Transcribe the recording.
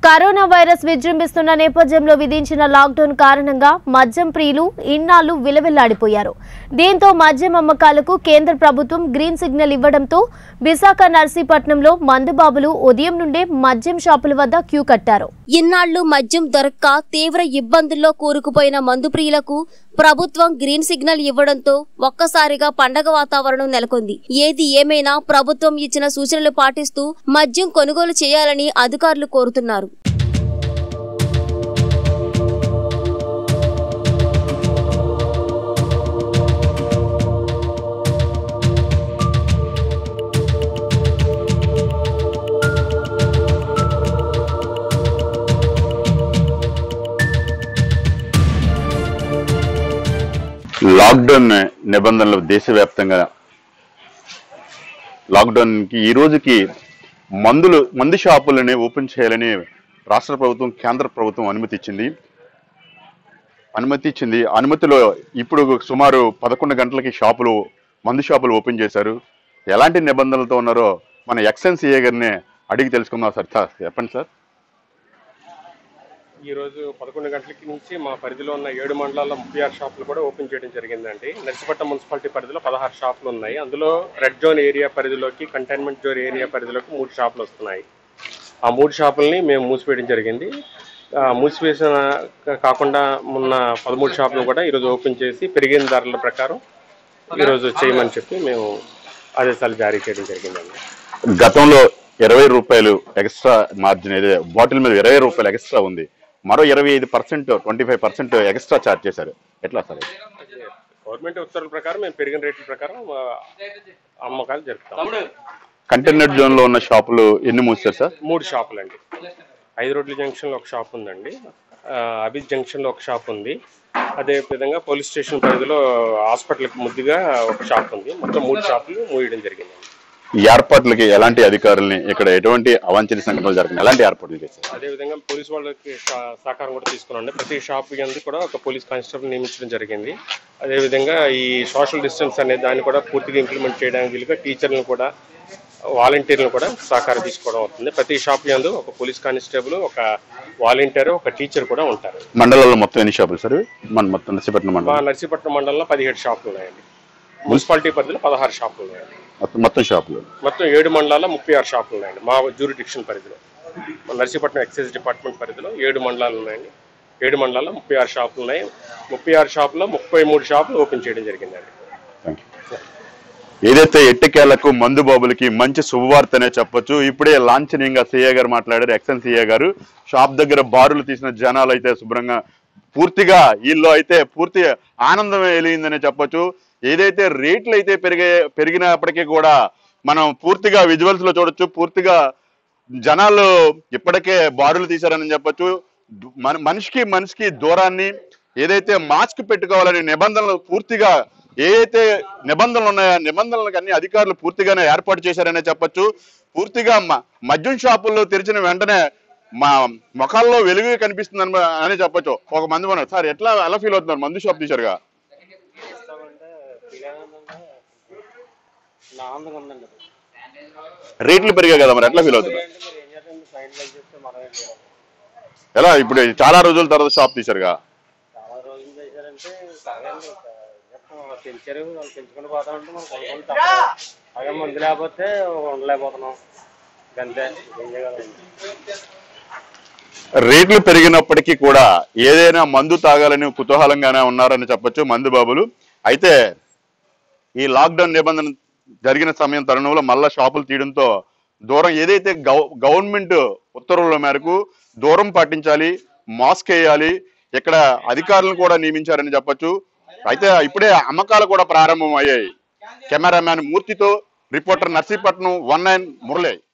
Corona virus విజృంభిస్తున్న నేపథ్యంలో విధించిన లాక్డౌన్ కారణంగా మద్యం ప్రియులు ఇన్నాళ్లు విలవిల్లాడిపోయారు దీంతో మద్యం అమ్మకాలకు కేంద్ర ప్రభుత్వం గ్రీన్ సిగ్నల్ ఇవ్వడంతో విశాఖ నర్సీపట్నంలో మందుబాబులు ఉదయం నుండే మద్యం షాపుల వద్ద క్యూ కట్టారు ఇన్నాళ్లు మద్యం దొరక్క తీవ్ర ఇబ్బందుల్లో కూరుకుపోయిన మందు ప్రియులకు ప్రభుత్వం గ్రీన్ సిగ్నల్ ఇవ్వడంతో ఒక్కసారిగా పండగ వాతావరణం నెలకొంది ఏది ఏమైనా ప్రభుత్వం ఇచ్చిన సూచనలు పాటిస్తూ మద్యం కొనుగోలు చేయాలని అధికారులు కోరుతున్నారు లాక్డౌన్ నిబంధనలు దేశవ్యాప్తంగా లాక్డౌన్కి ఈ రోజుకి మందులు మందు షాపులని ఓపెన్ చేయాలని రాష్ట్ర ప్రభుత్వం కేంద్ర ప్రభుత్వం అనుమతి ఇచ్చింది అనుమతి ఇచ్చింది అనుమతిలో ఇప్పుడు సుమారు పదకొండు గంటలకి షాపులు మందు షాపులు ఓపెన్ చేశారు ఎలాంటి నిబంధనలతో ఉన్నారో మన ఎక్సెన్సీఏ గారిని అడిగి తెలుసుకుందాం సార్ సార్ చెప్పండి సార్ ఈ రోజు పదకొండు గంటలకి నుంచి మా పరిధిలో ఉన్న ఏడు మండలాల్లో ముప్పై ఆరు షాపులు కూడా ఓపెన్ చేయడం జరిగిందండి నర్సిపట్నం మున్సిపాలిటీ పరిధిలో పదహారు షాపులు ఉన్నాయి అందులో రెడ్ జోన్ ఏరియా పరిధిలోకి కంటైన్మెంట్ జోన్ ఏరియా పరిధిలోకి మూడు షాపులు వస్తున్నాయి ఆ మూడు షాపుల్ని మేము మూసివేయడం జరిగింది ఆ, మూసివేసిన కా- కాకుండా ఉన్న పదమూడు షాపులు కూడా ఈరోజు ఓపెన్ చేసి పెరిగిన ధరల ప్రకారం ఈరోజు చేయమని చెప్పి మేము ఆదేశాలు జారీ చేయడం జరిగిందండి గతంలో ఇరవై రూపాయలు ఎక్స్ట్రా మార్జిన్ ఏదో బాటిల్ మీద ఇరవై రూపాయలు ఎక్స్ట్రా ఉంది మరో ఇరవై ఐదు percent twenty five percent extra charge చేశారు ఎట్లా సార్ ఇది? గవర్నమెంట్ ఉత్తర్వుల ప్రకారం మేము పెరిగిన రేట్ల ప్రకారం ఆ, అమ్మకాలు జరుపుతాం కంటైనర్ జోన్ లో ఉన్న షాపులు ఎన్ని మూసారు సార్ మూడు షాపులు అండి ఐదు రోడ్ల జంక్షన్ లో ఒక షాప్ ఉందండి ఆ, అభిజ్ జంక్షన్ లో ఒక షాప్ ఉంది అదే విధంగా పోలీస్ స్టేషన్ పరిధిలో హాస్పిటల్ ముద్దుగా ఒక షాప్ ఉంది మొత్తం మూడు షాపులు మూయడం జరిగింది ఈ ఏర్పాట్లకి ఎలాంటి అధికారుల్ని ఇక్కడ ఎటువంటి అవాంఛనీయ సంఘటనలు జరగదు ఎలాంటి ఏర్పాట్లు చేశారు అదే విధంగా పోలీస్ వాళ్ళకి సహ- సహకారం కూడా తీసుకున్నాం ప్రతి షాప్ కింద కూడా ఒక పోలీస్ కానిస్టేబుల్ నియమించడం జరిగింది అదే విధంగా ఈ సోషల్ డిస్టెన్స్ అనే దాన్ని కూడా పూర్తిగా ఇంప్లిమెంట్ చేయడానికి వీలుగా టీచర్లను కూడా వాలంటీర్లను కూడా సహకారం తీసుకోవడం అవుతుంది ప్రతి షాప్ యందు ఒక పోలీస్ కానిస్టేబుల్ ఒక వాలంటీర్ ఒక టీచర్ కూడా ఉంటారు మండలాల్లో మొత్తం ఎన్ని షాపులు సార్ ఇవి? మన మొత్తం నర్సీపట్నం మా మండలం నర్సీపట్నం మండలంలో పదిహేడు షాపులు ఉన్నాయండి మున్సిపాలిటీ పరిధిలో పదహారు షాపులు ఉన్నాయండి మొత్తం మొత్తం షాపులు మొత్తం ఏడు మండలాల్లో ముప్పై ఆరు షాపులు ఉన్నాయండి మా జ్యూరిడిక్షన్ పరిధిలో మన నర్సీపట్నం ఎక్సైజ్ డిపార్ట్మెంట్ పరిధిలో ఏడు మండలాలు ఉన్నాయండి ఏడు మండలాల్లో ముప్పై ఆరు షాపులు ఉన్నాయి ముప్పై ఆరు షాపులో ముప్పై మూడు షాపులు ఓపెన్ చేయడం జరిగిందండి థ్యాంక్ యూ ఏదైతే ఎట్టికేళ్లకు మందు బాబులకి మంచి శుభవార్తనే చెప్పొచ్చు ఇప్పుడే లాంఛనీయంగా సీఏ గారు మాట్లాడారు ఎక్సెన్ సీఏ గారు షాప్ దగ్గర బారులు తీసిన జనాలు అయితే శుభ్రంగా పూర్తిగా వీళ్ళు అయితే పూర్తి ఆనందం వెలిగిందనే చెప్పొచ్చు ఏదైతే రేట్లు అయితే పెరిగే పెరిగినప్పటికీ కూడా మనం పూర్తిగా విజువల్స్ లో చూడొచ్చు పూర్తిగా జనాలు ఇప్పటికే బారులు తీశారని చెప్పొచ్చు దు- మన మనిషికి మనిషికి దూరాన్ని ఏదైతే మాస్క్ పెట్టుకోవాలనే నిబంధనలు పూర్తిగా ఏదైతే నిబంధనలు ఉన్నాయో ఆ నిబంధనలకు అన్ని అధికారులు పూర్తిగానే ఏర్పాటు చేశారనే చెప్పొచ్చు పూర్తిగా మ- మద్యం షాపుల్లో తెరిచిన వెంటనే మా ముఖాల్లో వెలుగు కనిపిస్తుంది అని అని చెప్పొచ్చు ఒక మంది ఉన్నారు సార్ ఎట్లా ఎలా ఫీల్ అవుతున్నారు మందు షాప్ తీశారుగా రేట్లు పెరిగాయి కదా మరి ఎట్లా ఫీల్ అవుతున్నారు ఎలా ఇప్పుడు చాలా రోజుల తర్వాత షాప్ తీశారుగా చాలా రోజులు చేశారంటే సరే అండి చెప్తాం వాళ్ళు పెంచారు వాళ్ళు పెంచుకుంటూ పోతా ఉంటే మనం కొనుక్కొని తప్పదు అదే మందు లేకపోతే ఉండలేకపోతున్నాం అంతే ఏం చేయగలం రేట్లు పెరిగినప్పటికీ కూడా ఏదైనా మందు తాగాలని కుతూహలంగానే ఉన్నారని చెప్పొచ్చు మందు బాబులు అయితే ఈ లాక్డౌన్ నిబంధన జరిగిన సమయం తరుణంలో మళ్ళా షాపులు తీయడంతో దూరం ఏదైతే గవ గవర్నమెంట్ ఉత్తర్వుల మేరకు దూరం పాటించాలి మాస్క్ వేయాలి ఇక్కడ అధికారులను కూడా నియమించారని చెప్పొచ్చు అయితే ఇప్పుడే అమ్మకాలు కూడా ప్రారంభం అయ్యాయి కెమెరామ్యాన్ మూర్తితో reporter Narsipatnam one nine Murali